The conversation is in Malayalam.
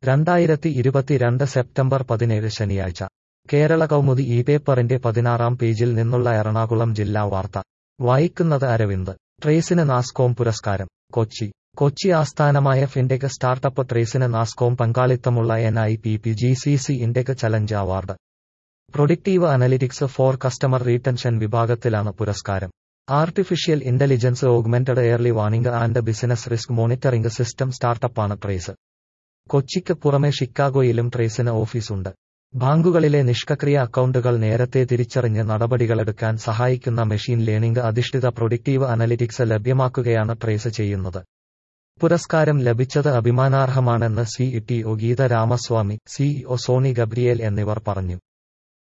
രണ്ടായിരത്തി ഇരുപത്തിരണ്ട് സെപ്റ്റംബർ പതിനേഴ് ശനിയാഴ്ച കേരള കൗമുദി ഈ പേപ്പറിന്റെ പതിനാറാം പേജിൽ നിന്നുള്ള എറണാകുളം ജില്ലാ വാർത്ത വായിക്കുന്നത് അരവിന്ദ് ട്രേസിന് നാസ്കോം പുരസ്കാരം കൊച്ചി കൊച്ചി ആസ്ഥാനമായ ഫിൻടെക് സ്റ്റാർട്ടപ്പ് ട്രേസിന് നാസ്കോം പങ്കാളിത്തമുള്ള N I P P G C C intech challenge award predictive analytics for customer retention വിഭാഗത്തിലാണ് പുരസ്കാരം artificial intelligence augmented early warning and business risk monitoring system സ്റ്റാർട്ടപ്പാണ് ട്രേസ് കൊച്ചിക്ക് പുറമെ ഷിക്കാഗോയിലും ട്രേസിന് ഓഫീസുണ്ട് ബാങ്കുകളിലെ നിഷ്ക്രിയ അക്കൗണ്ടുകൾ നേരത്തെ തിരിച്ചറിഞ്ഞ് നടപടികളെടുക്കാൻ സഹായിക്കുന്ന മെഷീൻ ലേണിംഗ് അധിഷ്ഠിത പ്രൊഡിക്റ്റീവ് അനലിറ്റിക്സ് ലഭ്യമാക്കുകയാണ് ട്രേസ് ചെയ്യുന്നത് പുരസ്കാരം ലഭിച്ചത് അഭിമാനാർഹമാണെന്ന് CTO Geetha Ramaswamy CEO Sony Gabriel എന്നിവർ പറഞ്ഞു